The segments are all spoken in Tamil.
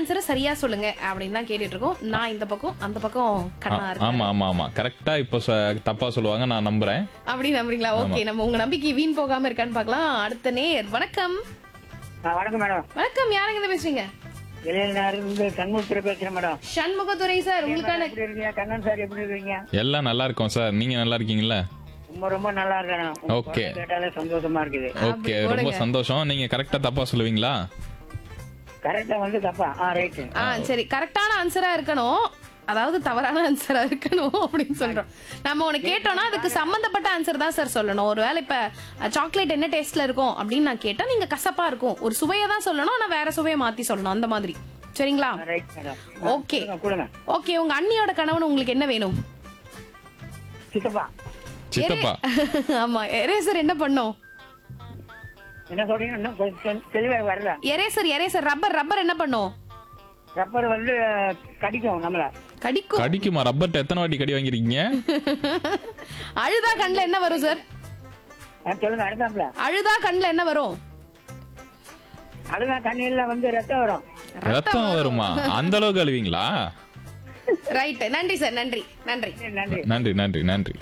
ஆன்சரை சரியா சொல்லுங்க அப்படின்னு தான் கேட்டுட்டு இருக்கோம் நான் இந்த பக்கம் அந்த பக்கம் கண்ணா இருக்கேன் ஆமா ஆமா ஆமா கரெக்டா இப்போ சொ- தப்பா சொல்லுவாங்க நான் நம்புறேன் அப்படி நம்புறீங்களா ஓகே நம்ம உங்க நம்பிக்கை வீண் போகாம இருக்கான்னு பார்க்கலாம் அடுத்த நேர் வணக்கம் ஆ, வணக்கம் மேடம் வணக்கம் யாருங்க இருந்து பேசுறீங்க வெளியில இருந்து சண்முகத்துல பேசுறேன் மேடம் சண்முகத்துறை சார் உங்களுக்கான எப்படி இருக்கீங்க கண்ணன் சார் எப்படி இருக்கீங்க எல்லாம் நல்லா இருக்கோம் சார் நீங்க நல்லா இருக்கீங்களா ரொம்ப ரொம்ப நல்லா இருக்கேன் உங்க Okay. குரல் கேட்டாலே சந்தோஷமா இருக்குது ஓகே ரொம்ப சந்தோஷம் நீங்க கரெக்டா தப்பா சொல்லுவீங்களா கரெக்டா வந்து தப்பா ஆ ரைட்டு ஆ சரி கரெக்டான ஆன்சரா இருக்கணும் அதாவது தவறான ஆன்சரா இருக்கணும் அப்படின்னு சொல்றோம் நம்ம உனக்கு கேட்டோம்னா அதுக்கு சம்பந்தப்பட்ட ஆன்சர் தான் சார் சொல்லணும் ஒருவேளை இப்ப சாக்லேட் என்ன டேஸ்ட்ல இருக்கும் அப்படின்னு நான் கேட்டா நீங்க கசப்பா இருக்கும் ஒரு சுவையை தான் சொல்லணும் ஆனா வேற சுவையை மாத்தி சொல்லணும் அந்த மாதிரி சரிங்களா ரைட் மேடம் ஓகே கொடுங்க ஓகே உங்க அண்ணியோட கணவன் உங்களுக்கு என்ன வேணும் சித்தப்பா சித்தப்பா ஆமா எரேசர் என்ன பண்ணும் என்ன சொல்றீங்க இன்னும் கொஞ்சம் தெளிவா வரல எரேசர் எரேசர் ரப்பர் ரப்பர் என்ன பண்ணும் ரப்பர் வந்து கடிக்கும் நம்மள கடிக்கும் கடிக்குமா ரப்பர்ட்ட எத்தனை வாட்டி கடி வாங்கிருக்கீங்க அழுதா கண்ணுல என்ன வரும் சார் ஆ, சொல்லுங்க அடுத்தாப்புல அழுதா கண்ணுல என்ன வரும் அதுதான் தண்ணியில வந்து ரத்தம் வரும் ரத்தம் வருமா அந்த அளவுக்கு அழுவீங்களா ரைட் நன்றி சார் நன்றி நன்றி நன்றி நன்றி நன்றி நன்றி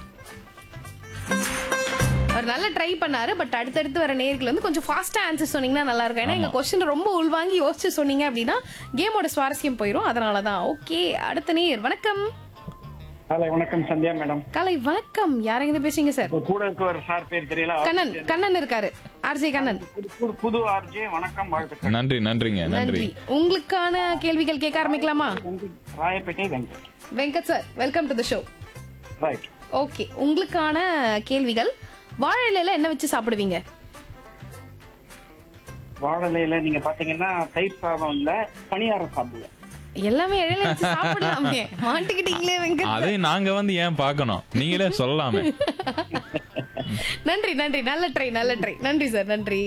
அவர் நல்லா ட்ரை பண்ணாரு பட் அடுத்தடுத்து வர நேர்கள் வந்து கொஞ்சம் ஃபாஸ்டா ஆன்சர் சொன்னீங்கன்னா நல்லா இருக்கும் ஏன்னா எங்க கொஸ்டின் ரொம்ப உள்வாங்கி யோசிச்சு சொன்னீங்க அப்படின்னா கேமோட சுவாரஸ்யம் போயிடும் அதனாலதான் ஓகே அடுத்த நேர் வணக்கம் ஹலோ வணக்கம் சந்தியா மேடம் காலை வணக்கம் யாரெங்க இருந்து பேசுறீங்க சார் உங்க கூட இருக்க ஒரு சார் பேர் தெரியல கண்ணன் கண்ணன் இருக்காரு ஆர்ஜே கண்ணன் புது- புது- புது ஆர்ஜே வணக்கம் வாழ்த்துக்கள் நன்றி நன்றிங்க நன்றி நன்றி உங்களுக்கான கேள்விகள் கேட்க ஆரம்பிக்கலாமா Royapettah Venkat Venkat sir welcome to the show right okay உங்களுக்கான கேள்விகள் வாழை இலையில என்ன வச்சு சாப்பிடுவீங்க வாழலையில நீங்க பாத்தீங்கன்னா தயிர் சாதம் இல்ல பணியாரம் சாப்பிடுவேன் எல்லாமே இலையில வச்சு சாப்பிடலாமே மாட்டிக்கிட்டீங்களே வெங்கட் அதை நாங்க வந்து ஏன் பார்க்கணும் நீங்களே சொல்லலாமே நன்றி நன்றி நல்ல ட்ரை நல்ல ட்ரை நன்றி சார் நன்றி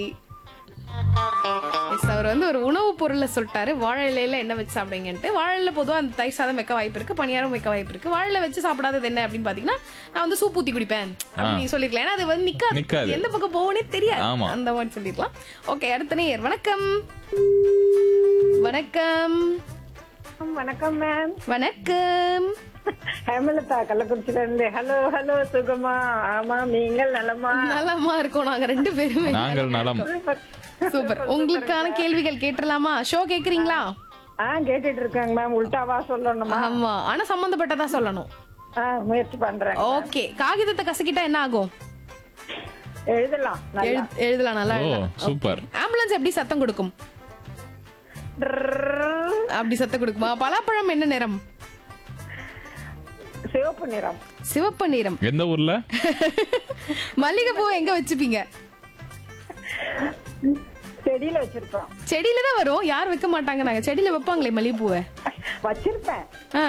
Yes, அவர் வந்து ஒரு உணவுப் பொருளை சொல்லிட்டாரு வாழை இலையில என்ன வச்சு சாப்பிடுங்கன்ட்டு வாழை இலையில பொதுவா அந்த தயிர் சாதம் வைக்க வாய்ப்பு இருக்கு பணியாரம் வைக்க வாய்ப்பு இருக்கு வாழை இலை வச்சு சாப்பிடாதது என்ன அப்படின்னு பாத்தீங்கன்னா நான் வந்து சூப் ஊத்தி குடிப்பேன் அப்படின்னு நீங்க சொல்லிருக்கலாம் ஏன்னா அது வந்து நிக்காது நிக்காது. எந்த பக்கம் போகனே தெரியாது ஆமா. அந்த மாதிரி சொல்லிருக்கலாம் ஓகே அடுத்த நேயர் வணக்கம் வணக்கம் வணக்கம் மேம் வணக்கம் ஹேமலதா கள்ளக்குறிச்சில இருந்து ஹலோ ஹலோ சுகமா ஆமா நீங்கள் நலமா நலமா இருக்கோம் நாங்க ரெண்டு பேருமே நாங்கள் நலம் சூப்பர் உங்களுக்கான கேள்விகள் கேட்டுடலாமா ஷோ கேக்குறீங்களா ஆ கேட்டுட்டு இருக்காங்க மேம் உல்டாவா சொல்லணுமா ஆமா ஆனா சம்பந்தப்பட்டதா சொல்லணும் ஆ முயற்சி பண்றேன் ஓகே காகிதத்தை கசக்கிட்டா என்ன ஆகும் எழுதலாம் நல்லா. எழு- எழுதலாம் நல்லா ஓ எழுதலாம் சூப்பர் ஆம்புலன்ஸ் எப்படி சத்தம் கொடுக்கும் ட்ரர்ரர். அப்படி சத்தம் கொடுக்குமா பலாப்பழம் என்ன நிறம் சிவப்பு நிறம் சிவப்பு நிறம் எந்த ஊர்ல மல்லிகைப்பூ எங்க வச்சுப்பீங்க செடியில வச்சிருக்கோம் செடியில தான் வரும் யார் வைக்க மாட்டாங்க நாங்க செடியில வைப்பாங்களே மல்லிகைப்பூவை வச்சிருப்பேன்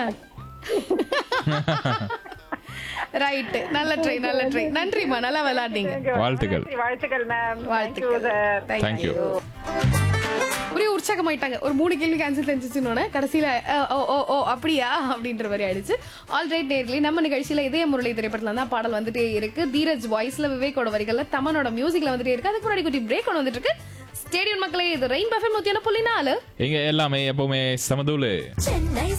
ரைட் நல்ல ட்ரை நல்ல ட்ரை நன்றிமா நல்லா விளையாடுனீங்க வாழ்த்துக்கள் நன்றி, வாழ்த்துக்கள் மேம் வாழ்த்துக்கள் சார் Thank you. ஒரே உற்சாகமாயிட்டாங்க ஒரு மூணு கேள்விக்கு ஆன்சர் தெரிஞ்சிச்சுன்னு கடைசியில அஹ், ஓ ஓ ஓ அப்படியா அப்படின்ற மாதிரி ஆயிடுச்சு ஆல் ரைட் நேர்லி நம்ம நிகழ்ச்சியில இதய முரளி திரைப்படத்துல தான் பாடல் வந்துட்டே இருக்கு தீரஜ் வாய்ஸ்ல விவேக்கோட வரிகள்ல தமனோட மியூசிக்ல வந்துட்டே இருக்கு அதுக்கு முன்னாடி குட்டி பிரேக் ஒன்று வந்துட்டு இருக்கு ஸ்டேடியம் மக்களே இது ரெயின் பஃபே நூத்தி ஒன்று புள்ளி நாலு எங்க எல்லாமே எப்பவுமே சமதூளு சென்னை